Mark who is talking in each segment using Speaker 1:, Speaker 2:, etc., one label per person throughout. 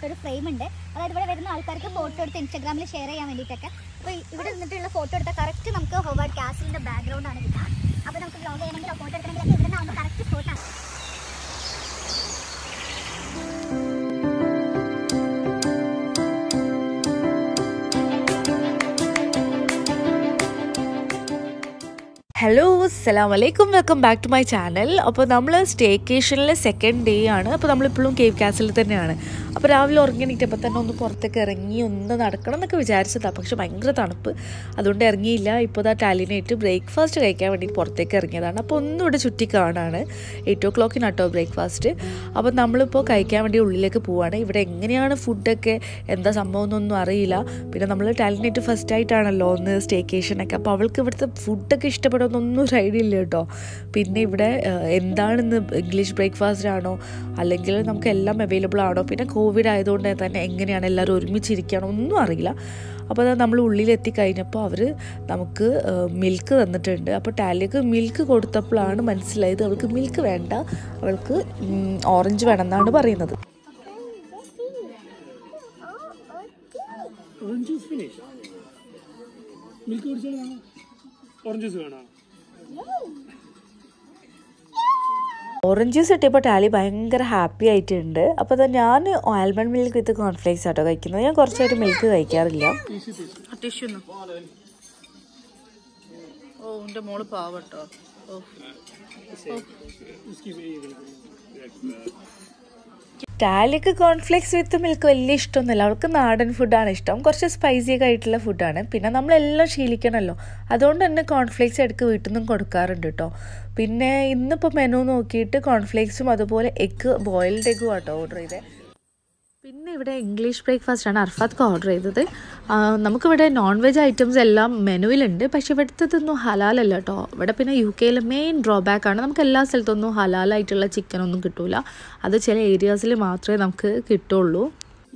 Speaker 1: പറഞ്ഞിട്ടൊരു ഫ്രെയിം ഉണ്ട് അതായത് ഇവിടെ വരുന്ന ആൾക്കാർക്ക് ഫോട്ടോ എടുത്ത് ഇൻസ്റ്റാഗ്രാമിൽ ഷെയർ ചെയ്യാൻ വേണ്ടിയിട്ടൊക്കെ അപ്പോൾ ഇവിടെ നിന്നിട്ടുള്ള ഫോട്ടോ എടുത്താൽ കറക്റ്റ് നമുക്ക് ഹോവാർഡ് കാസിലിൻ്റെ ബാക്ക്ഗ്രൗണ്ട് ആണ് കിട്ടുക അപ്പോൾ നമുക്ക് വ്ലോഗ് ചെയ്യണമെങ്കിലോ ഫോട്ടോ എടുക്കണമെങ്കിലൊക്കെ ഇവിടെ നിന്നാകുമ്പോൾ കറക്റ്റ് സ്പോട്ടാണ്
Speaker 2: ഹലോ അസ്സലാം വലൈക്കും welcome back to my channel അപ്പോൾ നമ്മൾ സ്റ്റേക്കേഷനിലെ സെക്കൻഡ് ഡേ ആണ് അപ്പോൾ നമ്മളിപ്പോഴും കേവ് കാസിൽ തന്നെയാണ് അപ്പോൾ രാവിലെ ഉറങ്ങിണിട്ടപ്പോൾ തന്നെ ഒന്ന് പുറത്തേക്ക് ഇറങ്ങി ഒന്ന് നടക്കണം എന്നൊക്കെ വിചാരിച്ചതാണ് പക്ഷെ ഭയങ്കര തണുപ്പ് അതുകൊണ്ട് ഇറങ്ങിയില്ല ഇപ്പോൾ ദാ ടാലിനായിട്ട് ബ്രേക്ക്ഫാസ്റ്റ് കഴിക്കാൻ വേണ്ടിയിട്ട് പുറത്തേക്ക് ഇറങ്ങിയതാണ് അപ്പോൾ ഒന്നും ഇവിടെ ചുറ്റി കാണാണ് എയ്റ്റ് ഓ ക്ലോക്കിനാട്ടോ ബ്രേക്ക്ഫാസ്റ്റ് അപ്പോൾ നമ്മളിപ്പോൾ കഴിക്കാൻ വേണ്ടി ഉള്ളിലേക്ക് പോവാണ് ഇവിടെ എങ്ങനെയാണ് ഫുഡൊക്കെ എന്താ സംഭവം എന്നൊന്നും അറിയില്ല പിന്നെ നമ്മൾ ടാലിനായിട്ട് ഫസ്റ്റ് ആയിട്ടാണല്ലോ ഒന്ന് സ്റ്റേക്കേഷനൊക്കെ അപ്പോൾ അവൾക്ക് ഇവിടുത്തെ ഫുഡൊക്കെ ഇഷ്ടപ്പെടുമെന്നൊന്നും ഒരു ഐഡിയ ഇല്ല കേട്ടോ പിന്നെ ഇവിടെ ഏഹ്, എന്താണെന്ന് ഇംഗ്ലീഷ് ബ്രേക്ക്ഫാസ്റ്റ് ആണോ അല്ലെങ്കിൽ നമുക്ക് എല്ലാം അവൈലബിൾ ആണോ പിന്നെ കോവിഡ് ആയതുകൊണ്ട് തന്നെ എങ്ങനെയാണ് എല്ലാവരും ഒരുമിച്ചിരിക്കുകയാണോ ഒന്നും അറിയില്ല അപ്പോൾ അത് നമ്മൾ ഉള്ളിലെത്തി കഴിഞ്ഞപ്പോൾ അവർ നമുക്ക് മിൽക്ക് തന്നിട്ടുണ്ട് അപ്പോൾ ടാലിക്ക് മിൽക്ക് കൊടുത്തപ്പോഴാണ് മനസ്സിലായത് അവൾക്ക് മിൽക്ക് വേണ്ട അവൾക്ക് ഓറഞ്ച് വേണമെന്നാണ് പറയുന്നത്
Speaker 3: ഓറഞ്ച് ജ്യൂസ് ഫിനിഷ് മിൽക്ക് കുടിച്ചാൽ വേണോ ഓറഞ്ച് ജ്യൂസ് വേണോ
Speaker 2: ഓറഞ്ച് ജ്യൂസ് കിട്ടിയപ്പോൾ ടാലി ഭയങ്കര ഹാപ്പി ആയിട്ടുണ്ട് അപ്പോൾ അത് ഞാൻ ആൽമണ്ട് മിൽക്ക് വിത്ത് കോൺഫ്ലേക്സ് ആട്ടോ കഴിക്കുന്നത് ഞാൻ കുറച്ചായിട്ട് മിൽക്ക് കഴിക്കാറില്ല
Speaker 4: ടിഷ്യൂ ഓ എൻ്റെ മോള് പാവട്ടോ ഓ
Speaker 3: इसकी ये देखो।
Speaker 2: ടാലിക്ക് കോൺഫ്ലേക്സ് വിത്ത് മിൽക്ക് വലിയ ഇഷ്ടമൊന്നുമില്ല അവൾക്ക് നാടൻ ഫുഡാണ് ഇഷ്ടം കുറച്ച് സ്പൈസി ഒക്കെ ആയിട്ടുള്ള ഫുഡാണ് പിന്നെ നമ്മളെല്ലാം ശീലിക്കണമല്ലോ അതുകൊണ്ട് തന്നെ കോൺഫ്ലേക്സ് ഇടയ്ക്ക് വീട്ടിൽ നിന്നും കൊടുക്കാറുണ്ട് കേട്ടോ പിന്നെ ഇന്നിപ്പോൾ മെനു നോക്കിയിട്ട് കോൺഫ്ലേക്സും അതുപോലെ എഗ്ഗ് ബോയിൽഡ് എഗ്ഗും ആട്ടോ ഓർഡർ ചെയ്തത് പിന്നെ ഇവിടെ ഇംഗ്ലീഷ് ബ്രേക്ക്ഫാസ്റ്റ് ആണ് അർഫാത്ക്ക് ഓർഡർ ചെയ്തത് ആ, നമുക്കിവിടെ നോൺ വെജ് ഐറ്റംസ് എല്ലാം മെനുവിലുണ്ട് പക്ഷെ ഇവിടുത്തതൊന്നും ഹലാലല്ല കേട്ടോ ഇവിടെ പിന്നെ യു കെയിൽ മെയിൻ ഡ്രോബാക്ക് ആണ് നമുക്ക് എല്ലാ സ്ഥലത്തൊന്നും ഹലാലായിട്ടുള്ള ചിക്കനൊന്നും കിട്ടൂല അത് ചില ഏരിയാസിൽ മാത്രമേ നമുക്ക് കിട്ടുള്ളൂ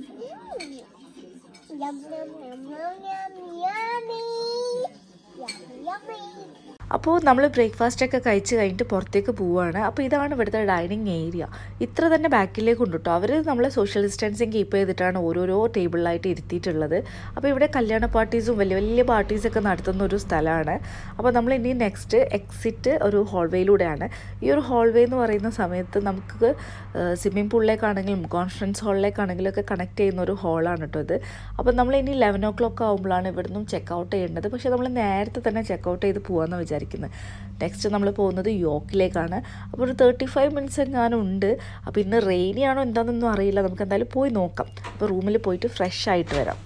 Speaker 1: Yum, yum, yum, yum, yum, yummy. Yummy, yummy.
Speaker 2: അപ്പോൾ നമ്മൾ ബ്രേക്ക്ഫാസ്റ്റ് ഒക്കെ കഴിച്ച് കഴിഞ്ഞിട്ട് പുറത്തേക്ക് പോവുകയാണ് അപ്പോൾ ഇതാണ് ഇവിടുത്തെ ഡൈനിങ് ഏരിയ ഇത്ര തന്നെ ബാക്കിലേക്ക് ഉണ്ട് കേട്ടോ അവർ നമ്മളെ സോഷ്യൽ ഡിസ്റ്റൻസിങ് കീപ്പ് ചെയ്തിട്ടാണ് ഓരോരോ ടേബിളിലായിട്ട് ഇരുത്തിയിട്ടുള്ളത് അപ്പോൾ ഇവിടെ കല്യാണ പാർട്ടീസും വലിയ വലിയ പാർട്ടീസൊക്കെ നടത്തുന്ന ഒരു സ്ഥലമാണ് അപ്പോൾ നമ്മൾ ഇനി നെക്സ്റ്റ് എക്സിറ്റ് ഒരു ഹോൾവേയിലൂടെയാണ് ഈ ഒരു ഹോൾവേ എന്ന് പറയുന്ന സമയത്ത് നമുക്ക് സ്വിമ്മിംഗ് പൂളിലേക്കാണെങ്കിലും കോൺഫറൻസ് ഹാളിലേക്കാണെങ്കിലും ഒക്കെ കണക്ട് ചെയ്യുന്ന ഒരു ഹോളാണ് കേട്ടോ ഇത് അപ്പോൾ നമ്മൾ ഇനി ലെവൻ ഓ ക്ലോക്ക് ആകുമ്പോഴാണ് ഇവിടുന്ന് ചെക്ക് ഔട്ട് ചെയ്യേണ്ടത് പക്ഷേ നമ്മൾ നേരത്തെ തന്നെ ചെക്ക് ഔട്ട് ചെയ്ത് പോകാമെന്ന് വിചാരിക്കുന്നത് നെക്സ്റ്റ് നമ്മൾ പോകുന്നത് യോക്കിലേക്കാണ് അപ്പോൾ ഒരു തേർട്ടി ഫൈവ് മിനിറ്റ്സ് എങ്ങാനും ഉണ്ട് അപ്പോൾ ഇന്ന് റെയിനി ആണോ എന്താണെന്നൊന്നും അറിയില്ല നമുക്ക് എന്തായാലും പോയി നോക്കാം അപ്പോൾ റൂമിൽ പോയിട്ട് ഫ്രഷ് ആയിട്ട് വരാം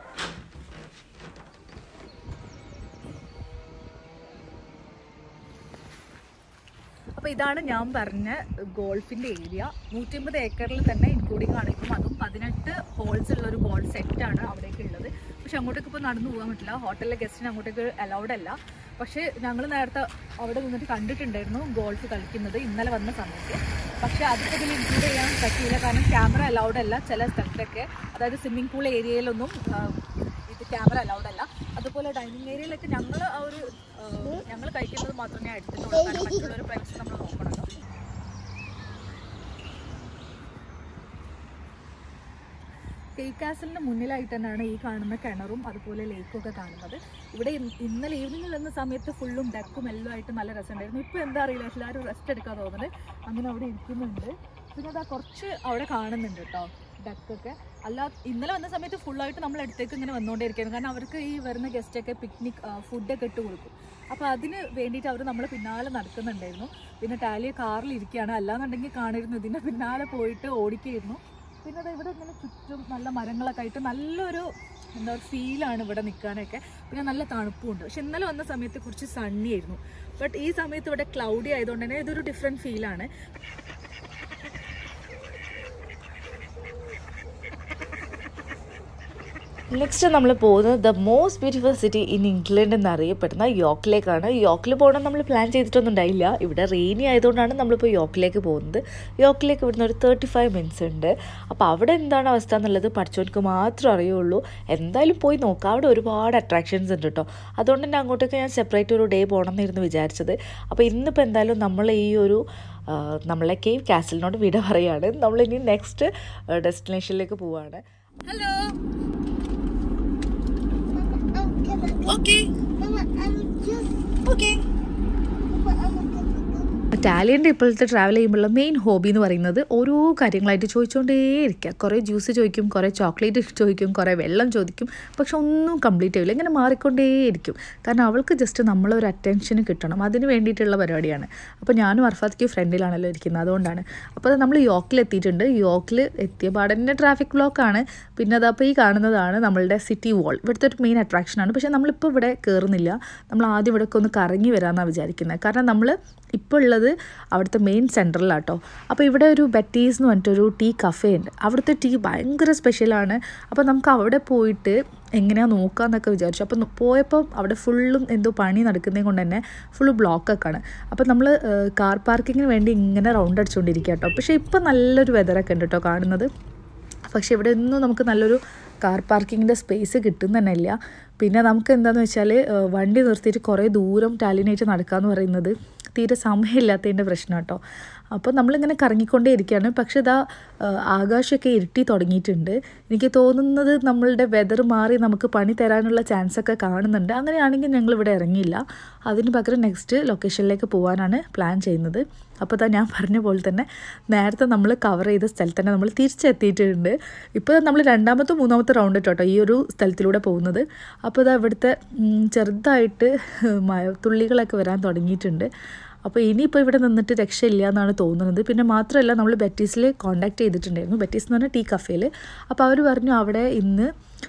Speaker 4: അപ്പോൾ ഇതാണ് ഞാൻ പറഞ്ഞ ഗോൾഫിന്റെ ഏരിയ നൂറ്റമ്പത് ഏക്കറിൽ തന്നെ ഇൻക്ലൂഡിംഗ് ആണ് ഇപ്പം അതും പതിനെട്ട് ഹോൾസ് ഉള്ള ഒരു ഗോൾഫ് സെറ്റ് ആണ് അവിടേക്ക് ഉള്ളത് പക്ഷെ അങ്ങോട്ടേക്ക് ഇപ്പോൾ നടന്നു പോകാൻ പറ്റില്ല ഹോട്ടലിലെ ഗസ്റ്റിന് അങ്ങോട്ടേക്ക് അലൗഡ് അല്ല പക്ഷേ ഞങ്ങൾ നേരത്തെ അവിടെ നിന്നിട്ട് കണ്ടിട്ടുണ്ടായിരുന്നു ഗോൾഫ് കളിക്കുന്നത് ഇന്നലെ വന്ന സമയത്ത് പക്ഷേ അതിപ്പോൾ ഇതിൽ ഇൻക്ലൂഡ് ചെയ്യാൻ പറ്റിയില്ല കാരണം ക്യാമറ അലൗഡ് അല്ല ചില സ്ഥലത്തൊക്കെ അതായത് സ്വിമ്മിംഗ് പൂൾ ഏരിയയിലൊന്നും ആ, ഇത് ക്യാമറ അലൗഡ് അല്ല അതുപോലെ ഡൈനിങ് ഏരിയയിലൊക്കെ ഞങ്ങൾ ആ ഒരു ഞങ്ങൾ കഴിക്കുന്നത് മാത്രമേ എടുത്തിട്ടുള്ളൂ കാരണം മറ്റുള്ളവർ പ്രൈവസി നമ്മൾ നോക്കണമല്ലോ കേക്ക് കാസലിന്റെ മുന്നിലായിട്ട് തന്നെയാണ് ഈ കാണുന്ന കിണറും അതുപോലെ ലേക്കും ഒക്കെ കാണുന്നത് ഇവിടെ ഇൻ- ഇന്നലെ ഈവനിങ്ങിൽ എന്ന സമയത്ത് ഫുള്ളും ഡെക്കും എല്ലാം ആയിട്ട് നല്ല രസമുണ്ടായിരുന്നു ഇപ്പോൾ എന്താ അറിയില്ല എല്ലാവരും റെസ്റ്റ് എടുക്കാൻ തോന്നുന്നത് അങ്ങനെ അവിടെ ഇരിക്കുന്നുണ്ട് പിന്നെ അതാ കുറച്ച് അവിടെ കാണുന്നുണ്ട് കേട്ടോ ഡക്കൊക്കെ അല്ല ഇന്നലെ വന്ന സമയത്ത് ഫുള്ളായിട്ട് നമ്മൾ അടുത്തേക്ക് ഇങ്ങനെ വന്നുകൊണ്ടേയിരിക്കുന്നു കാരണം അവർക്ക് ഈ വരുന്ന ഗസ്റ്റൊക്കെ പിക്നിക് ഫുഡൊക്കെ ഇട്ട് കൊടുക്കും അപ്പോൾ അതിന് വേണ്ടിയിട്ട് അവർ നമ്മൾ പിന്നാലെ നടക്കുന്നുണ്ടായിരുന്നു പിന്നെ ടാലിയ കാറിൽ ഇരിക്കുകയാണ് അല്ലാന്നുണ്ടെങ്കിൽ കാണിരുന്നു ഇതിൻ്റെ പിന്നാലെ പോയിട്ട് ഓടിക്കായിരുന്നു പിന്നെ അത് ഇവിടെ ഇങ്ങനെ ചുറ്റും നല്ല മരങ്ങളൊക്കെ ആയിട്ട് നല്ലൊരു എന്താ പറയുക ഫീലാണ് ഇവിടെ നിൽക്കാനൊക്കെ പിന്നെ നല്ല തണുപ്പുണ്ട് പക്ഷെ ഇന്നലെ വന്ന സമയത്ത് കുറച്ച് സണ്ണി ആയിരുന്നു ബട്ട് ഈ സമയത്ത് ഇവിടെ ക്ലൗഡി ആയതുകൊണ്ട് തന്നെ ഇതൊരു ഡിഫറെൻറ്റ് ഫീലാണ്
Speaker 2: നെക്സ്റ്റ് നമ്മൾ പോകുന്നത് the most beautiful city in England എന്നറിയപ്പെടുന്ന യോക്കിലേക്കാണ് യോക്കിൽ പോകണം നമ്മൾ പ്ലാൻ ചെയ്തിട്ടൊന്നും ഉണ്ടായില്ല ഇവിടെ റെയിനി ആയതുകൊണ്ടാണ് നമ്മളിപ്പോൾ യോക്കിലേക്ക് പോകുന്നത് യോക്കിലേക്ക് ഇവിടുന്ന് ഒരു തേർട്ടി ഫൈവ് മിനിറ്റ്സ് ഉണ്ട് അപ്പോൾ അവിടെ എന്താണ് അവസ്ഥ എന്നുള്ളത് പഠിച്ചവർക്ക് മാത്രമേ അറിയുള്ളൂ എന്തായാലും പോയി നോക്കാം അവിടെ ഒരുപാട് അട്രാക്ഷൻസ് ഉണ്ട് കേട്ടോ അതുകൊണ്ട് തന്നെ അങ്ങോട്ടേക്ക് ഞാൻ സെപ്പറേറ്റ് ഒരു ഡേ പോകണം എന്നായിരുന്നു വിചാരിച്ചത് അപ്പോൾ ഇന്നിപ്പോൾ എന്തായാലും നമ്മൾ ഈ ഒരു ആ, നമ്മളെ കേവ് കാസലിനോട് വിട പറയാണ് നമ്മളിനി നെക്സ്റ്റ് ഡെസ്റ്റിനേഷനിലേക്ക് പോവാണ്
Speaker 4: hello
Speaker 1: Okay. Mama, I'm just.
Speaker 4: Okay
Speaker 1: Mama, I'm gonna go.
Speaker 2: ഇറ്റാലിയൻ്റെ ഇപ്പോഴത്തെ ട്രാവൽ ചെയ്യുമ്പോഴുള്ള മെയിൻ ഹോബി എന്ന് പറയുന്നത് ഓരോ കാര്യങ്ങളായിട്ട് ചോദിച്ചുകൊണ്ടേയിരിക്കുക കുറേ ജ്യൂസ് ചോദിക്കും കുറേ ചോക്ലേറ്റ് ചോദിക്കും കുറേ വെള്ളം ചോദിക്കും പക്ഷെ ഒന്നും കംപ്ലീറ്റ് ആവില്ല ഇങ്ങനെ മാറിക്കൊണ്ടേയിരിക്കും കാരണം അവൾക്ക് ജസ്റ്റ് നമ്മളൊരു അറ്റൻഷന് കിട്ടണം അതിന് വേണ്ടിയിട്ടുള്ള പരിപാടിയാണ് അപ്പോൾ ഞാനും അർഫാത്ക്ക് ഫ്രണ്ടിലാണല്ലോ ഇരിക്കുന്നത് അതുകൊണ്ടാണ് അപ്പോൾ നമ്മൾ യോക്കിൽ എത്തിയിട്ടുണ്ട് യോക്കിൽ എത്തിയ പാടന്നെ ട്രാഫിക് ബ്ലോക്കാണ് പിന്നെ അതപ്പോൾ ഈ കാണുന്നതാണ് നമ്മളുടെ സിറ്റി വാൾ ഇവിടുത്തെ ഒരു മെയിൻ അട്രാക്ഷനാണ് പക്ഷേ നമ്മളിപ്പോൾ ഇവിടെ കയറുന്നില്ല നമ്മൾ ആദ്യം ഇവിടെയൊക്കെ ഒന്ന് കറങ്ങി വരാമെന്നാണ് വിചാരിക്കുന്നത് കാരണം നമ്മൾ ഇപ്പോൾ ഉള്ളത് അവിടുത്തെ മെയിൻ സെൻറ്ററിലാട്ടോ അപ്പോൾ ഇവിടെ ഒരു ബെറ്റീസ് എന്ന് പറഞ്ഞിട്ടൊരു ടീ കഫേ ഉണ്ട് അവിടുത്തെ ടീ ഭയങ്കര സ്പെഷ്യലാണ് അപ്പോൾ നമുക്ക് അവിടെ പോയിട്ട് എങ്ങനെയാണ് നോക്കാമെന്നൊക്കെ വിചാരിച്ചു അപ്പോൾ പോയപ്പോൾ അവിടെ ഫുള്ളും എന്തോ പണി നടക്കുന്നതും കൊണ്ട് തന്നെ ഫുള്ള് ബ്ലോക്കൊക്കെ ആണ് അപ്പോൾ നമ്മൾ കാർ പാർക്കിങ്ങിന് വേണ്ടി ഇങ്ങനെ റൗണ്ട് അടിച്ചുകൊണ്ടിരിക്കുക കേട്ടോ പക്ഷേ ഇപ്പോൾ നല്ലൊരു വെതറൊക്കെ ഉണ്ട് കേട്ടോ കാണുന്നത് പക്ഷേ ഇവിടെ ഒന്നും നമുക്ക് നല്ലൊരു കാർ പാർക്കിങ്ങിൻ്റെ സ്പേസ് കിട്ടുന്ന തന്നെ ഇല്ല പിന്നെ നമുക്ക് എന്താണെന്ന് വെച്ചാൽ ഏഹ്, വണ്ടി നിർത്തിയിട്ട് കുറേ ദൂരം ടാലിനായിട്ട് നടക്കാമെന്ന് പറയുന്നത് തീരെ സമയമില്ലാത്തതിൻ്റെ പ്രശ്നം കേട്ടോ അപ്പോൾ നമ്മളിങ്ങനെ കറങ്ങിക്കൊണ്ടേ ഇരിക്കുകയാണ് പക്ഷേ ഇതാ ഏഹ്, ആകാശമൊക്കെ ഇരുട്ടി തുടങ്ങിയിട്ടുണ്ട് എനിക്ക് തോന്നുന്നത് നമ്മളുടെ വെതർ മാറി നമുക്ക് പണി തരാനുള്ള ചാൻസ് ഒക്കെ കാണുന്നുണ്ട് അങ്ങനെയാണെങ്കിൽ ഞങ്ങൾ ഇവിടെ ഇറങ്ങിയില്ല അതിന് പകരം നെക്സ്റ്റ് ലൊക്കേഷനിലേക്ക് പോകാനാണ് പ്ലാൻ ചെയ്യുന്നത് അപ്പോൾ ഇതാ ഞാൻ പറഞ്ഞ പോലെ തന്നെ നേരത്തെ നമ്മൾ കവർ ചെയ്ത സ്ഥലത്ത് തന്നെ നമ്മൾ തിരിച്ചെത്തിയിട്ടുണ്ട് ഇപ്പോൾ നമ്മൾ രണ്ടാമത്തെ മൂന്നാമത്തെ റൗണ്ട് കേട്ടോ ഈ ഒരു സ്ഥലത്തിലൂടെ പോകുന്നത് അപ്പോൾ ഇതാ ഇവിടുത്തെ ഉം, ചെറുതായിട്ട് മഴ തുള്ളികളൊക്കെ വരാൻ തുടങ്ങിയിട്ടുണ്ട് അപ്പോൾ ഇനിയിപ്പോൾ ഇവിടെ നിന്നിട്ട് രക്ഷയില്ല എന്നാണ് തോന്നുന്നത് പിന്നെ മാത്രമല്ല നമ്മൾ ബെറ്റീസിൽ കോൺടാക്ട് ചെയ്തിട്ടുണ്ടായിരുന്നു ബെറ്റീസ് എന്ന് പറഞ്ഞാൽ ടീ കഫേയിൽ അപ്പോൾ അവർ പറഞ്ഞു അവിടെ ഇന്ന്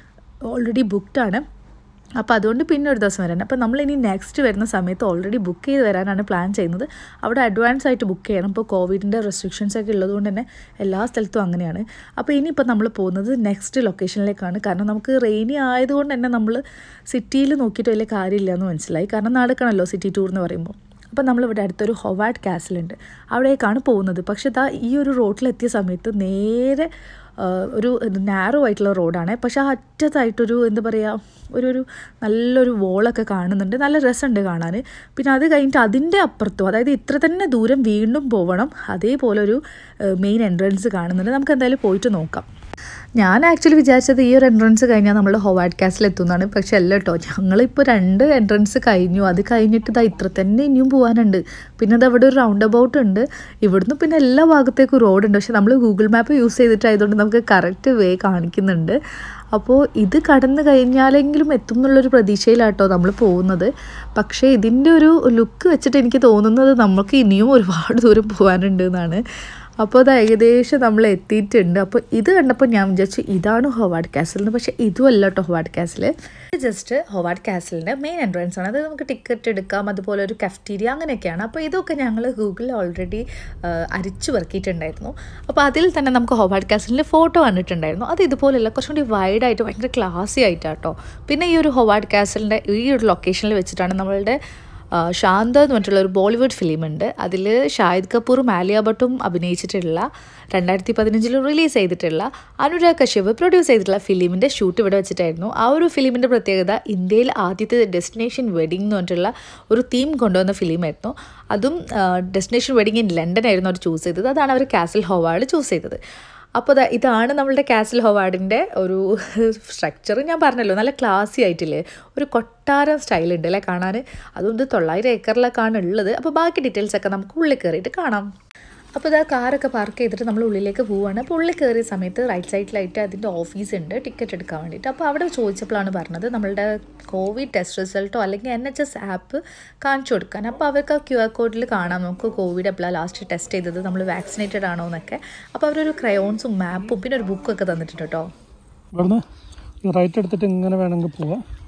Speaker 2: ഓൾറെഡി ബുക്ക്ഡാണ് അപ്പോൾ അതുകൊണ്ട് പിന്നെ ഒരു ദിവസം വരാൻ അപ്പോൾ നമ്മൾ ഇനി നെക്സ്റ്റ് വരുന്ന സമയത്ത് ഓൾറെഡി ബുക്ക് ചെയ്ത് വരാനാണ് പ്ലാൻ ചെയ്യുന്നത് അവിടെ അഡ്വാൻസ് ആയിട്ട് ബുക്ക് ചെയ്യണം ഇപ്പോൾ കോവിഡിൻ്റെ റെസ്ട്രിക്ഷൻസ് ഒക്കെ ഉള്ളതുകൊണ്ട് തന്നെ എല്ലാ സ്ഥലത്തും അങ്ങനെയാണ് അപ്പോൾ ഇനിയിപ്പോൾ നമ്മൾ പോകുന്നത് നെക്സ്റ്റ് ലൊക്കേഷനിലേക്കാണ് കാരണം നമുക്ക് റെയിനി ആയതുകൊണ്ട് തന്നെ നമ്മൾ സിറ്റിയിൽ നോക്കിയിട്ട് വലിയ കാര്യമില്ല എന്ന് മനസ്സിലായി കാരണം നടക്കണമല്ലോ സിറ്റി ടൂർ എന്ന് പറയുമ്പോൾ അപ്പോൾ നമ്മളിവിടെ അടുത്തൊരു ഹൊവാർഡ് കാസിൽ ഉണ്ട് അവിടേക്കാണ് പോകുന്നത് പക്ഷേ ഇതാ ഈ ഒരു റോഡിലെത്തിയ സമയത്ത് നേരെ ആ, ഒരു നാരോ ആയിട്ടുള്ള റോഡാണ് പക്ഷേ ആ അറ്റത്തായിട്ടൊരു എന്താ പറയുക ഒരു ഒരു നല്ലൊരു വോളൊക്കെ കാണുന്നുണ്ട് നല്ല രസമുണ്ട് കാണാൻ പിന്നെ അത് കഴിഞ്ഞിട്ട് അതിൻ്റെ അപ്പുറത്തും അതായത് ഇത്ര തന്നെ ദൂരം വീണ്ടും പോകണം അതേപോലെ ഒരു മെയിൻ എൻട്രൻസ് കാണുന്നുണ്ട് നമുക്ക് എന്തായാലും പോയിട്ട് നോക്കാം ഞാൻ ആക്ച്വലി വിചാരിച്ചത് ഈ ഒരു എൻട്രൻസ് കഴിഞ്ഞാൽ നമ്മൾ ഹൊവാർഡ് കാസിൽ എത്തുന്നതാണ് പക്ഷെ അല്ല കേട്ടോ ഞങ്ങളിപ്പോൾ രണ്ട് എൻട്രൻസ് കഴിഞ്ഞു അത് കഴിഞ്ഞിട്ട് ഇതാ ഇത്ര തന്നെ ഇനിയും പോകാനുണ്ട് പിന്നെ അത് അവിടെ ഒരു റൗണ്ട് അബൌട്ട് ഉണ്ട് ഇവിടുന്ന് പിന്നെ എല്ലാ ഭാഗത്തേക്കും റോഡുണ്ട് പക്ഷെ നമ്മൾ ഗൂഗിൾ മാപ്പ് യൂസ് ചെയ്തിട്ടായതുകൊണ്ട് നമുക്ക് കറക്റ്റ് വേ കാണിക്കുന്നുണ്ട് അപ്പോൾ ഇത് കടന്നു കഴിഞ്ഞാലെങ്കിലും എത്തും എന്നുള്ളൊരു പ്രതീക്ഷയിലാട്ടോ നമ്മൾ പോകുന്നത് പക്ഷേ ഇതിൻ്റെ ഒരു ലുക്ക് വെച്ചിട്ട് എനിക്ക് തോന്നുന്നത് നമുക്ക് ഇനിയും ഒരുപാട് ദൂരം പോകാനുണ്ട് എന്നാണ് അപ്പോൾ അത് ഏകദേശം നമ്മൾ എത്തിയിട്ടുണ്ട് അപ്പോൾ ഇത് കണ്ടപ്പോൾ ഞാൻ വിചാരിച്ചു ഇതാണ് ഹൊവാർഡ് കാസിൽ എന്ന് പക്ഷേ ഇതുമല്ല കേട്ടോ ഹൊവാർഡ് കാസിൽ ജസ്റ്റ് ഹൊവാർഡ് കാസിലിൻ്റെ മെയിൻ എൻട്രൻസ് ആണ് അത് നമുക്ക് ടിക്കറ്റ് എടുക്കാം അതുപോലെ ഒരു കഫ്റ്റീരിയ അങ്ങനെയൊക്കെയാണ് അപ്പോൾ ഇതൊക്കെ ഞങ്ങൾ ഗൂഗിളിൽ ഓൾറെഡി അരിച്ചു പെറുക്കിയിട്ടുണ്ടായിരുന്നു അപ്പോൾ അതിൽ തന്നെ നമുക്ക് ഹൊവാർഡ് കാസിലിൻ്റെ ഫോട്ടോ കണ്ടിട്ടുണ്ടായിരുന്നു അത് ഇതുപോലെയല്ല കുറച്ചും കൂടി വൈഡായിട്ട് ഭയങ്കര ക്ലാസി ആയിട്ടാട്ടോ പിന്നെ ഈ ഒരു ഹൊവാർഡ് കാസിലിൻ്റെ ഈ ഒരു ലൊക്കേഷനിൽ വെച്ചിട്ടാണ് നമ്മളുടെ ആ, ശാന്ത എന്ന് പറഞ്ഞിട്ടുള്ള ഒരു ബോളിവുഡ് ഫിലിം ഉണ്ട് അതിൽ ഷാഹിദ് കപൂറും ആലിയ ഭട്ടും അഭിനയിച്ചിട്ടുള്ള രണ്ടായിരത്തി പതിനഞ്ചിൽ റിലീസ് ചെയ്തിട്ടുള്ള അനുരാഗ് കശ്യപ് പ്രൊഡ്യൂസ് ചെയ്തിട്ടുള്ള ഫിലിമിൻ്റെ ഷൂട്ട് ഇവിടെ വെച്ചിട്ടായിരുന്നു ആ ഒരു ഫിലിമിൻ്റെ പ്രത്യേകത ഇന്ത്യയിൽ ആദ്യത്തെ ഡെസ്റ്റിനേഷൻ വെഡിങ് എന്ന് പറഞ്ഞിട്ടുള്ള ഒരു തീം കൊണ്ടുവന്ന ഫിലിമായിരുന്നു അതും ഡെസ്റ്റിനേഷൻ വെഡിങ് ഇൻ ലണ്ടൻ ആയിരുന്നു അവർ ചൂസ് ചെയ്തത് അതാണ് അവർ കാസിൽ ഹോവാർഡ് ചൂസ് ചെയ്തത് അപ്പോൾ ദാ ഇതാണ് നമ്മളുടെ കാസിൽ ഹൊവാർഡിൻ്റെ ഒരു സ്ട്രക്ചർ ഞാൻ പറഞ്ഞല്ലോ നല്ല ക്ലാസി ആയിട്ടില്ലേ ഒരു കൊട്ടാരം സ്റ്റൈൽ ഉണ്ട് അല്ലേ കാണാൻ അതും ഇത് തൊള്ളായിരം ഏക്കറിലൊക്കെയാണ് ഉള്ളത് അപ്പോൾ ബാക്കി ഡീറ്റെയിൽസ് ഒക്കെ നമുക്ക് ഉള്ളിൽ കയറിയിട്ട് കാണാം അപ്പോൾ ഇതാ കാറൊക്കെ പാർക്ക് ചെയ്തിട്ട് നമ്മൾ ഉള്ളിലേക്ക് പോവുകയാണ് അപ്പോൾ ഉള്ളിൽ കയറിയ സമയത്ത് റൈറ്റ് സൈഡിലായിട്ട് അതിൻ്റെ ഓഫീസ് ഉണ്ട് ടിക്കറ്റ് എടുക്കാൻ വേണ്ടിയിട്ട് അപ്പോൾ അവിടെ ചോദിച്ചപ്പോഴാണ് പറഞ്ഞത് നമ്മളുടെ കോവിഡ് ടെസ്റ്റ് റിസൾട്ടോ അല്ലെങ്കിൽ എൻ എച്ച് എസ് ആപ്പ് കാണിച്ചു കൊടുക്കാൻ അപ്പോൾ അവർക്ക് ആ ക്യു ആർ കോഡിൽ കാണാം നമുക്ക് കോവിഡ് എപ്പോഴാണ് ലാസ്റ്റ് ടെസ്റ്റ് ചെയ്തത് നമ്മൾ വാക്സിനേറ്റഡ് ആണോ എന്നൊക്കെ അപ്പോൾ അവരൊരു ക്രയോൺസും മാപ്പും പിന്നെ ഒരു ബുക്കൊക്കെ തന്നിട്ടുണ്ട് കേട്ടോ
Speaker 3: ഇവിടുന്ന് റൈറ്റ് എടുത്തിട്ട് ഇങ്ങനെ വേണമെങ്കിൽ പോവാം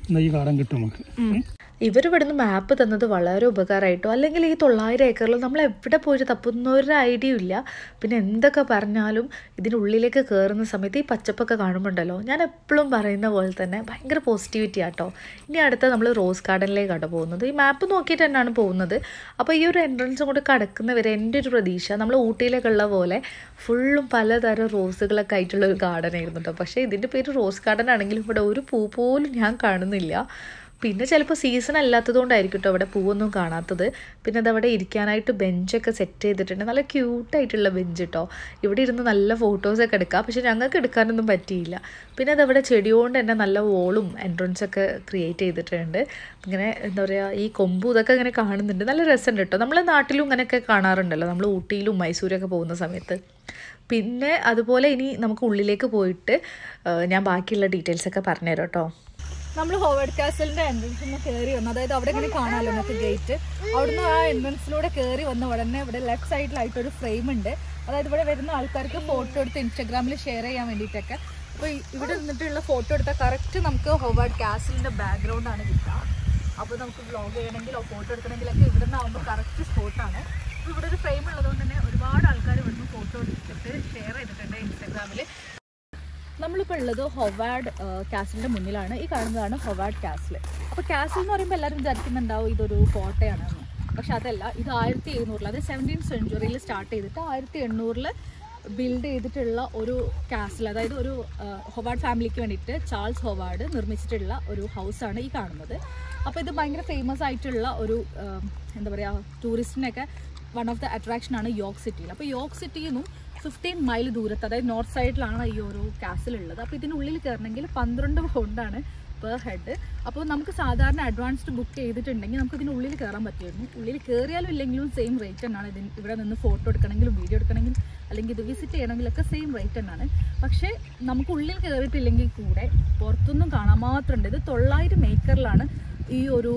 Speaker 3: എന്നാ ഈ കാടൻ കിട്ടും നമുക്ക്
Speaker 2: ഇവർ ഇവിടുന്ന് മാപ്പ് തന്നത് വളരെ ഉപകാരമായിട്ടോ അല്ലെങ്കിൽ ഈ തൊള്ളായിരം ഏക്കറിൽ നമ്മൾ എവിടെ പോയിട്ട് തപ്പുന്ന ഒരു ഐഡിയ ഇല്ല പിന്നെ എന്തൊക്കെ പറഞ്ഞാലും ഇതിനുള്ളിലേക്ക് കയറുന്ന സമയത്ത് ഈ പച്ചപ്പൊക്കെ കാണുമ്പോണ്ടല്ലോ ഞാൻ എപ്പോഴും പറയുന്ന പോലെ തന്നെ ഭയങ്കര പോസിറ്റിവിറ്റി ആട്ടോ ഇനി അടുത്ത നമ്മൾ റോസ് ഗാർഡനിലേക്കാണ് പോകുന്നത് ഈ മാപ്പ് നോക്കിയിട്ട് തന്നെയാണ് പോകുന്നത് അപ്പോൾ ഈ ഒരു എൻട്രൻസും കൂടെ കടക്കുന്നവരെ എൻ്റെ ഒരു പ്രതീക്ഷ നമ്മൾ ഊട്ടിയിലേക്കുള്ള പോലെ ഫുള്ളും പലതരം റോസുകളൊക്കെ ആയിട്ടുള്ള ഒരു ഗാർഡൻ ആയിരുന്നു കേട്ടോ പക്ഷേ ഇതിൻ്റെ പേര് റോസ് ഗാർഡൻ ആണെങ്കിലും ഇവിടെ ഒരു പൂ പോലും ഞാൻ കാണുന്നില്ല പിന്നെ ചിലപ്പോൾ സീസൺ അല്ലാത്തതുകൊണ്ടായിരിക്കും കേട്ടോ അവിടെ പൂവൊന്നും കാണാത്തത് പിന്നെ അതവിടെ ഇരിക്കാനായിട്ട് ബെഞ്ചൊക്കെ സെറ്റ് ചെയ്തിട്ടുണ്ട് നല്ല ക്യൂട്ടായിട്ടുള്ള ബെഞ്ച് കേട്ടോ ഇവിടെ ഇരുന്ന് നല്ല ഫോട്ടോസൊക്കെ എടുക്കാം പക്ഷെ ഞങ്ങൾക്ക് എടുക്കാനൊന്നും പറ്റിയില്ല പിന്നെ അതവിടെ ചെടി കൊണ്ട് തന്നെ നല്ല വോളും എൻട്രൻസൊക്കെ ക്രിയേറ്റ് ചെയ്തിട്ടുണ്ട് ഇങ്ങനെ എന്താ പറയുക ഈ കൊമ്പും ഇതൊക്കെ ഇങ്ങനെ കാണുന്നുണ്ട് നല്ല രസമുണ്ട് കേട്ടോ നമ്മളെ നാട്ടിലും ഇങ്ങനെയൊക്കെ കാണാറുണ്ടല്ലോ നമ്മൾ ഊട്ടിയിലും മൈസൂരൊക്കെ പോകുന്ന സമയത്ത് പിന്നെ അതുപോലെ ഇനി നമുക്ക് ഉള്ളിലേക്ക് പോയിട്ട് ആ, ഞാൻ ബാക്കിയുള്ള ഡീറ്റെയിൽസ് ഒക്കെ പറഞ്ഞുതരാം കേട്ടോ
Speaker 4: നമ്മൾ ഹോവേഡ് കാസലിന്റെ എൻട്രൻസിൽ നിന്ന് കയറി വന്നു അതായത് അവിടെ ഇങ്ങനെ കാണാമല്ലോ നമുക്ക് ഗേറ്റ് അവിടുന്ന് ആ എൻട്രൻസിലൂടെ കയറി വന്ന ഉടനെ ഇവിടെ ലെഫ്റ്റ് സൈഡിലായിട്ട് ഒരു ഫ്രെയിം ഉണ്ട് അതായത് ഇവിടെ വരുന്ന ആൾക്കാർക്ക് ഫോട്ടോ എടുത്ത് ഇൻസ്റ്റാഗ്രാമിൽ ഷെയർ ചെയ്യാൻ വേണ്ടിയിട്ടൊക്കെ അപ്പോൾ ഇവിടെ നിന്നിട്ടുള്ള ഫോട്ടോ എടുത്താൽ കറക്റ്റ് നമുക്ക് ഹോവേഡ് കാസലിന്റെ ബാക്ക്ഗ്രൗണ്ട് ആണ് കിട്ടുക അപ്പോൾ നമുക്ക് വ്ളോഗ് ചെയ്യണമെങ്കിലോ ഫോട്ടോ എടുക്കണമെങ്കിലൊക്കെ ഇവിടെ നിന്നാകുമ്പോൾ കറക്റ്റ് സ്പോട്ടാണ് അപ്പോൾ ഇവിടെ ഒരു ഫ്രെയിം ഉള്ളതുകൊണ്ട് തന്നെ ഒരുപാട് ആൾക്കാർ ഇവിടുന്ന് ഫോട്ടോ എടുത്തിട്ട് ഷെയർ ചെയ്തിട്ടുണ്ട് ഇൻസ്റ്റാഗ്രാമിൽ നമ്മളിപ്പോൾ ഉള്ളത് ഹൊവാഡ് കാസിലിൻ്റെ മുന്നിലാണ് ഈ കാണുന്നതാണ് ഹൊവാഡ് കാസിൽ അപ്പോൾ കാസിൽ എന്ന് പറയുമ്പോൾ എല്ലാവരും വിചാരിക്കുന്നുണ്ടാവും ഇതൊരു കോട്ടയാണെന്ന് പക്ഷെ അതല്ല ഇത് ആയിരത്തി എഴുന്നൂറിൽ അത് സെവൻറ്റീൻ സെഞ്ചുറിയിൽ സ്റ്റാർട്ട് ചെയ്തിട്ട് ആയിരത്തി എണ്ണൂറിൽ ബിൽഡ് ചെയ്തിട്ടുള്ള ഒരു കാസിൽ അതായത് ഒരു ഹൊവാഡ് ഫാമിലിക്ക് വേണ്ടിയിട്ട് ചാൾസ് ഹൊവാഡ് നിർമ്മിച്ചിട്ടുള്ള ഒരു ഹൗസാണ് ഈ കാണുന്നത് അപ്പോൾ ഇത് ഭയങ്കര ഫേമസ് ആയിട്ടുള്ള ഒരു ആ, എന്താ പറയുക ടൂറിസ്റ്റിനൊക്കെ വൺ ഓഫ് ദ അട്രാക്ഷൻ ആണ് യോർക്ക് സിറ്റിയിൽ അപ്പോൾ യോർക്ക് സിറ്റിയിൽ നിന്നും ഫിഫ്റ്റീൻ മൈൽ ദൂരത്ത് അതായത് നോർത്ത് സൈഡിലാണ് ഈ ഒരു കാസിൽ ഉള്ളത് അപ്പോൾ ഇതിനുള്ളിൽ കയറണമെങ്കിൽ പന്ത്രണ്ട് പൗണ്ടാണ് പെർ ഹെഡ് അപ്പോൾ നമുക്ക് സാധാരണ അഡ്വാൻസ്ഡ് ബുക്ക് ചെയ്തിട്ടുണ്ടെങ്കിൽ നമുക്ക് ഇതിനുള്ളിൽ കയറാൻ പറ്റുമായിരുന്നു ഉള്ളിൽ കയറിയാലും ഇല്ലെങ്കിലും സെയിം റേറ്റ് തന്നെയാണ് ഇതിന് ഇവിടെ നിന്ന് ഫോട്ടോ എടുക്കണമെങ്കിലും വീഡിയോ എടുക്കണമെങ്കിലും അല്ലെങ്കിൽ ഇത് വിസിറ്റ് ചെയ്യണമെങ്കിലൊക്കെ സെയിം റേറ്റ് തന്നെയാണ് പക്ഷേ നമുക്ക് ഉള്ളിൽ കയറിയിട്ടില്ലെങ്കിൽ കൂടെ പുറത്തൊന്നും കാണാൻ മാത്രമുണ്ട് ഇത് തൊള്ളായിരം ഏക്കറിലാണ് ഈ ഒരു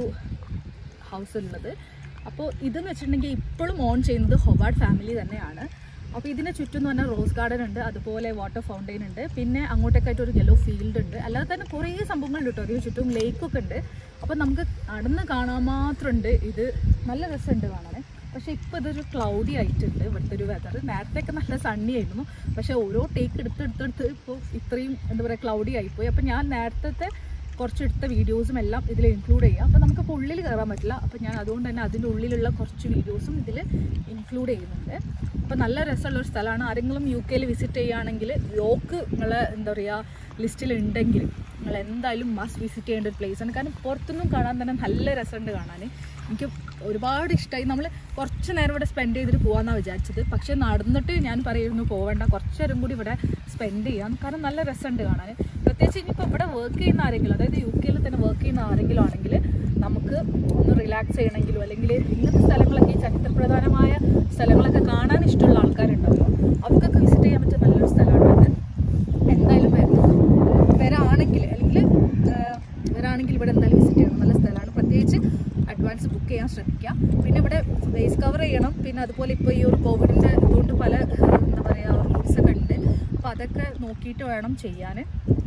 Speaker 4: ഹൗസ് ഉള്ളത് അപ്പോൾ ഇതെന്ന് വെച്ചിട്ടുണ്ടെങ്കിൽ ഇപ്പോഴും ഓൺ ചെയ്യുന്നത് ഹൊവാർഡ് ഫാമിലി തന്നെയാണ് അപ്പോൾ ഇതിന് ചുറ്റും എന്ന് പറഞ്ഞാൽ റോസ് ഗാർഡൻ ഉണ്ട് അതുപോലെ വാട്ടർ ഫൗണ്ടെയിൻ ഉണ്ട് പിന്നെ അങ്ങോട്ടേക്കായിട്ട് ഒരു യെല്ലോ ഫീൽഡ് ഉണ്ട് അല്ലാതെ തന്നെ കുറേ സംഭവങ്ങളുണ്ട് കേട്ടോ അതിന് ചുറ്റും ലേക്കൊക്കെ ഉണ്ട് അപ്പോൾ നമുക്ക് നടന്ന് കാണാൻ മാത്രമുണ്ട് ഇത് നല്ല രസമുണ്ട് കാണാൻ പക്ഷേ ഇപ്പോൾ ഇതൊരു ക്ലൗഡി ആയിട്ടുണ്ട് ഇവിടുത്തെ ഒരു വെതർ നേരത്തെയൊക്കെ നല്ല സണ്ണി ആയിരുന്നു പക്ഷേ ഓരോ ടേക്ക് എടുത്ത് എടുത്തെടുത്ത് ഇപ്പോൾ ഇത്രയും എന്താ പറയുക ക്ലൗഡി ആയിപ്പോയി അപ്പോൾ ഞാൻ നേരത്തെ കുറച്ച് എടുത്ത വീഡിയോസും എല്ലാം ഇതിൽ ഇൻക്ലൂഡ് ചെയ്യാം അപ്പോൾ നമുക്ക് ഉള്ളിൽ കയറാൻ പറ്റില്ല അപ്പോൾ ഞാൻ അതുകൊണ്ട് തന്നെ അതിൻ്റെ ഉള്ളിലുള്ള കുറച്ച് വീഡിയോസും ഇതിൽ ഇൻക്ലൂഡ് ചെയ്യുന്നുണ്ട് അപ്പോൾ നല്ല രസമുള്ള ഒരു സ്ഥലമാണ് ആരെങ്കിലും യു കെയിൽ വിസിറ്റ് ചെയ്യുകയാണെങ്കിൽ യോക്ക് നിങ്ങളെ എന്താ പറയുക ലിസ്റ്റിൽ ഉണ്ടെങ്കിൽ നിങ്ങൾ എന്തായാലും മസ്റ്റ് വിസിറ്റ് ചെയ്യേണ്ട ഒരു place ആണ് കാരണം പുറത്തൊന്നും കാണാൻ തന്നെ നല്ല രസമുണ്ട് കാണാൻ എനിക്ക് ഒരുപാട് ഇഷ്ടമായി നമ്മൾ കുറച്ച് നേരം ഇവിടെ സ്പെൻഡ് ചെയ്തിട്ട് പോകാമെന്നാണ് വിചാരിച്ചത് പക്ഷേ നടന്നിട്ട് ഞാൻ പറയുന്നു പോവേണ്ട കുറച്ച് നേരം കൂടി ഇവിടെ സ്പെൻഡ് ചെയ്യാം കാരണം നല്ല രസമുണ്ട് കാണാൻ പ്രത്യേകിച്ച് ഇനിയിപ്പോൾ ഇവിടെ വർക്ക് ചെയ്യുന്ന ആരെങ്കിലും അതായത് യു കെയിൽ തന്നെ വർക്ക് ചെയ്യുന്ന ആരെങ്കിലും ആണെങ്കിൽ നമുക്ക് ഒന്ന് റിലാക്സ് ചെയ്യണമെങ്കിലും അല്ലെങ്കിൽ ഇങ്ങനത്തെ സ്ഥലങ്ങളൊക്കെ ഈ ചരിത്രപ്രധാനമായ സ്ഥലങ്ങളൊക്കെ കാണാൻ ഇഷ്ടമുള്ള ആൾക്കാരുണ്ടല്ലോ അവർക്കൊക്കെ വിസിറ്റ് ചെയ്യാൻ പറ്റിയ നല്ലൊരു സ്ഥലമാണ് ഇത് എന്തായാലും വരും വരാണെങ്കിൽ അല്ലെങ്കിൽ വരാണെങ്കിൽ ഇവിടെ എന്തായാലും വിസിറ്റ് ചെയ്യണം നല്ല സ്ഥലമാണ് പ്രത്യേകിച്ച് അഡ്വാൻസ് ബുക്ക് ചെയ്യാൻ ശ്രമിക്കുക പിന്നെ ഇവിടെ ബേസ് കവർ ചെയ്യണം പിന്നെ അതുപോലെ ഇപ്പോൾ ഈ ഒരു കോവിഡിൻ്റെ ഇതുകൊണ്ട് പല എന്താ പറയുക റൂൾസ് ഒക്കെ ഉണ്ട് അപ്പോൾ അതൊക്കെ നോക്കിയിട്ട് വേണം ചെയ്യാൻ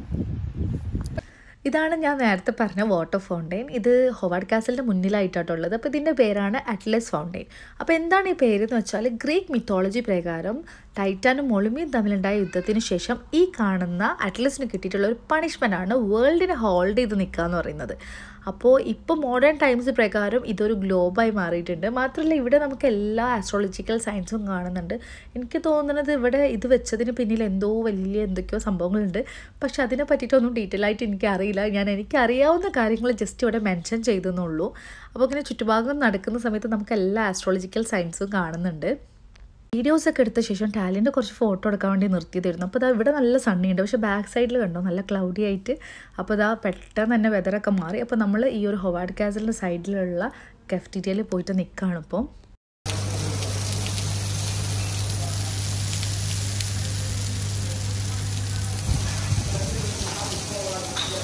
Speaker 2: ഇതാണ് ഞാൻ നേരത്തെ പറഞ്ഞ വാട്ടർ ഫൗണ്ടെയിൻ ഇത് ഹൊവാർഡ് കാസലിൻ്റെ മുന്നിലായിട്ടാണുള്ളത് അപ്പോൾ ഇതിൻ്റെ പേരാണ് അറ്റ്ലസ് ഫൗണ്ടെയിൻ അപ്പോൾ എന്താണ് ഈ പേര് എന്ന് വെച്ചാൽ ഗ്രീക്ക് മിത്തോളജി പ്രകാരം ടൈറ്റാനും ഒളിമിയും തമ്മിലുണ്ടായ യുദ്ധത്തിന് ശേഷം ഈ കാണുന്ന അറ്റ്ലസിന് കിട്ടിയിട്ടുള്ള ഒരു പണിഷ്മെൻ്റ് ആണ് വേൾഡിനെ ഹോൾഡ് ചെയ്ത് നിൽക്കുക എന്ന് പറയുന്നത് അപ്പോൾ ഇപ്പോൾ മോഡേൺ ടൈംസ് പ്രകാരം ഇതൊരു ഗ്ലോബായി മാറിയിട്ടുണ്ട് മാത്രമല്ല ഇവിടെ നമുക്ക് എല്ലാ ആസ്ട്രോളജിക്കൽ സയൻസും കാണുന്നുണ്ട് എനിക്ക് തോന്നുന്നത് ഇവിടെ ഇത് വെച്ചതിന് പിന്നിൽ എന്തോ വലിയ എന്തൊക്കെയോ സംഭവങ്ങളുണ്ട് പക്ഷെ അതിനെ പറ്റിയിട്ടൊന്നും ഡീറ്റെയിൽ ആയിട്ട് എനിക്ക് അറിയില്ല ഞാൻ എനിക്ക് അറിയാവുന്ന കാര്യങ്ങൾ ജസ്റ്റ് ഇവിടെ മെൻഷൻ ചെയ്തെന്നുള്ളൂ അപ്പോൾ ഇങ്ങനെ ചുറ്റുഭാഗം നടക്കുന്ന സമയത്ത് നമുക്ക് എല്ലാ ആസ്ട്രോളജിക്കൽ സയൻസും കാണുന്നുണ്ട് വീഡിയോസ് ഒക്കെ എടുത്ത ശേഷം ടാലിൻ്റെ കുറച്ച് ഫോട്ടോ എടുക്കാൻ വേണ്ടി നിർത്തിയതായിരുന്നു അപ്പോൾ ഇതാ ഇവിടെ നല്ല സണ്ണി ഉണ്ട് പക്ഷേ ബാക്ക് സൈഡിൽ കണ്ടോ നല്ല ക്ലൗഡി ആയിട്ട് അപ്പോൾ ഇതാ പെട്ടെന്ന് തന്നെ വെതറൊക്കെ മാറി അപ്പോൾ നമ്മൾ ഈ ഒരു ഹൊവാർഡ് കാസലിൻ്റെ സൈഡിലുള്ള കെഫ്റ്റീരിയയിൽ പോയിട്ട് നിൽക്കുകയാണ് ഇപ്പോൾ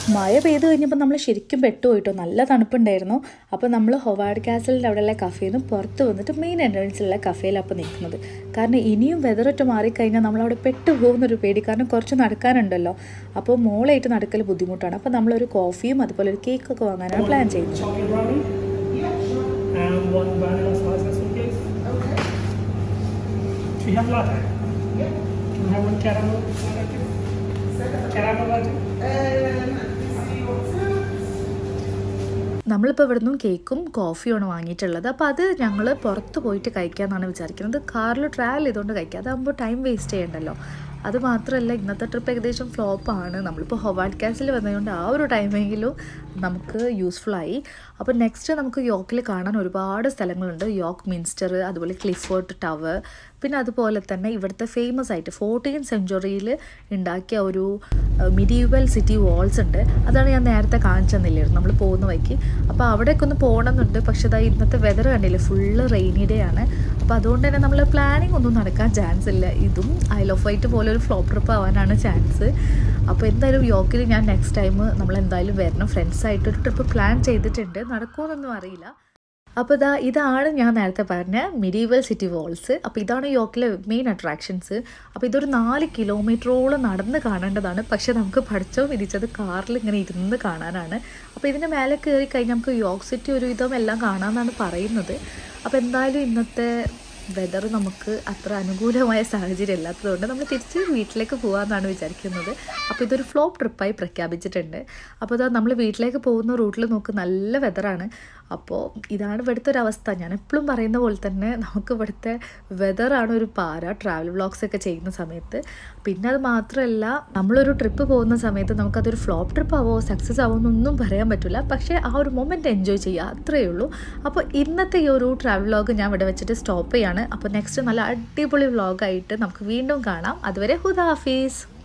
Speaker 2: മഴ പെയ്ത് കഴിഞ്ഞപ്പോൾ നമ്മൾ ശരിക്കും പെട്ടുപോയിട്ടോ നല്ല തണുപ്പുണ്ടായിരുന്നു അപ്പോൾ നമ്മൾ ഹൊവാർഡ് കാസലിൻ്റെ അവിടെയുള്ള കഫേയിൽ നിന്ന് പുറത്ത് വന്നിട്ട് മെയിൻ എൻട്രൻസിലുള്ള കഫേയിൽ അപ്പോൾ നിൽക്കുന്നത് കാരണം ഇനിയും വെതറൊട്ട് മാറിക്കഴിഞ്ഞാൽ നമ്മളവിടെ പെട്ടു പോകുന്നൊരു പേടി കാരണം കുറച്ച് നടക്കാനുണ്ടല്ലോ അപ്പോൾ മോളായിട്ട് നടക്കൽ ബുദ്ധിമുട്ടാണ് അപ്പോൾ നമ്മളൊരു കോഫിയും അതുപോലെ ഒരു കേക്കൊക്കെ വാങ്ങാനാണ് പ്ലാൻ ചെയ്യുന്നത്
Speaker 3: chocolate brownie. And one vanilla slice ice cream, please. Okay. Do you have latte? Yeah. Can I have one caramel latte? Caramel latte?
Speaker 2: നമ്മളിപ്പോൾ ഇവിടുന്ന് കേക്കും കോഫിയുമാണ് വാങ്ങിയിട്ടുള്ളത് അപ്പോൾ അത് ഞങ്ങൾ പുറത്ത് പോയിട്ട് കഴിക്കാമെന്നാണ് വിചാരിക്കുന്നത് കാറിൽ ട്രാവൽ ചെയ്തുകൊണ്ട് കഴിക്കുക അതാകുമ്പോൾ ടൈം വേസ്റ്റ് ചെയ്യണ്ടല്ലോ അത് മാത്രമല്ല ഇന്നത്തെ ട്രിപ്പ് ഏകദേശം ഫ്ലോപ്പാണ് നമ്മളിപ്പോൾ ഹൊവാർഡ് കാസിൽ വന്നതുകൊണ്ട് ആ ഒരു ടൈമെങ്കിലും നമുക്ക് യൂസ്ഫുള്ളായി അപ്പോൾ നെക്സ്റ്റ് നമുക്ക് യോക്കിൽ കാണാൻ ഒരുപാട് സ്ഥലങ്ങളുണ്ട് യോക്ക് മിൻസ്റ്റർ അതുപോലെ ക്ലിഫോർട്ട് ടവർ പിന്നെ അതുപോലെ തന്നെ ഇവിടുത്തെ ഫേമസ് ആയിട്ട് ഫോർട്ടീൻ സെഞ്ചുറിയിൽ ഉണ്ടാക്കിയ ഒരു മിഡീവൽ സിറ്റി വാൾസ് ഉണ്ട് അതാണ് ഞാൻ നേരത്തെ കാണിച്ചു തന്നില്ലായിരുന്നു നമ്മൾ പോകുന്ന വഴിക്ക് അപ്പോൾ അവിടേക്ക് ഒന്ന് പോകണമെന്നുണ്ട് പക്ഷേ ഇതാ ഇന്നത്തെ വെതർ കണ്ടില്ലേ ഫുള്ള് റെയിനി ഡേ ആണ് അപ്പോൾ അതുകൊണ്ട് തന്നെ നമ്മൾ പ്ലാനിങ് ഒന്നും നടക്കാൻ ചാൻസ് ഇല്ല ഇതും ഐൽ ഓഫ് വൈറ്റ് പോലെ ഒരു ഫ്ലോപ്പ് ട്രിപ്പ് ആവാനാണ് ചാൻസ് അപ്പോൾ എന്തായാലും യോക്കിൽ ഞാൻ നെക്സ്റ്റ് ടൈം നമ്മൾ എന്തായാലും വരണം ഫ്രണ്ട്സായിട്ട് ഒരു ട്രിപ്പ് പ്ലാൻ ചെയ്തിട്ടുണ്ട് നടക്കുമെന്നൊന്നും അറിയില്ല അപ്പോൾ ഇതാ ഇതാണ് ഞാൻ നേരത്തെ പറഞ്ഞ മിഡീവൽ സിറ്റി വാൾസ് അപ്പോൾ ഇതാണ് യോക്കിലെ മെയിൻ അട്രാക്ഷൻസ് അപ്പോൾ ഇതൊരു നാല് കിലോമീറ്ററോളം നടന്ന് കാണേണ്ടതാണ് പക്ഷേ നമുക്ക് പഠിച്ചോ വിധിച്ചത് കാറിൽ ഇങ്ങനെ ഇരുന്ന് കാണാനാണ് അപ്പോൾ ഇതിൻ്റെ മേലെ കയറി കഴിഞ്ഞാൽ നമുക്ക് യോക്ക് സിറ്റി ഒരു വിധം എല്ലാം കാണാമെന്നാണ് പറയുന്നത് അപ്പോൾ എന്തായാലും ഇന്നത്തെ വെതർ നമുക്ക് അത്ര അനുകൂലമായ സാഹചര്യം അല്ലാത്തതുകൊണ്ട് നമ്മൾ തിരിച്ച് വീട്ടിലേക്ക് പോകാമെന്നാണ് വിചാരിക്കുന്നത് അപ്പോൾ ഇതൊരു ഫ്ലോപ്പ് ട്രിപ്പായി പ്രഖ്യാപിച്ചിട്ടുണ്ട് അപ്പോൾ ഇതാ നമ്മൾ വീട്ടിലേക്ക് പോകുന്ന റൂട്ടിൽ നോക്ക് നല്ല വെതറാണ് അപ്പോൾ ഇതാണ് ഇവിടുത്തെ ഒരു അവസ്ഥ ഞാൻ എപ്പോഴും പറയുന്ന പോലെ തന്നെ നമുക്ക് ഇവിടുത്തെ വെതറാണ് ഒരു പാര ട്രാവൽ വ്ളോഗ്സ് ഒക്കെ ചെയ്യുന്ന സമയത്ത് പിന്നെ അത് മാത്രമല്ല നമ്മളൊരു ട്രിപ്പ് പോകുന്ന സമയത്ത് നമുക്കതൊരു ഫ്ലോപ്പ് ട്രിപ്പ് ആവോ സക്സസ് ആവോ എന്നൊന്നും പറയാൻ പറ്റില്ല പക്ഷേ ആ ഒരു മൊമെൻറ്റ് എൻജോയ് ചെയ്യുക അത്രയേ ഉള്ളൂ അപ്പോൾ ഇന്നത്തെ ഈ ഒരു ട്രാവൽ വ്ളോഗ് ഞാൻ ഇവിടെ വെച്ചിട്ട് സ്റ്റോപ്പ് ചെയ്യാണ് അപ്പോൾ നെക്സ്റ്റ് നല്ല അടിപൊളി വ്ളോഗായിട്ട് നമുക്ക് വീണ്ടും കാണാം അതുവരെ ഹുദാഫീസ്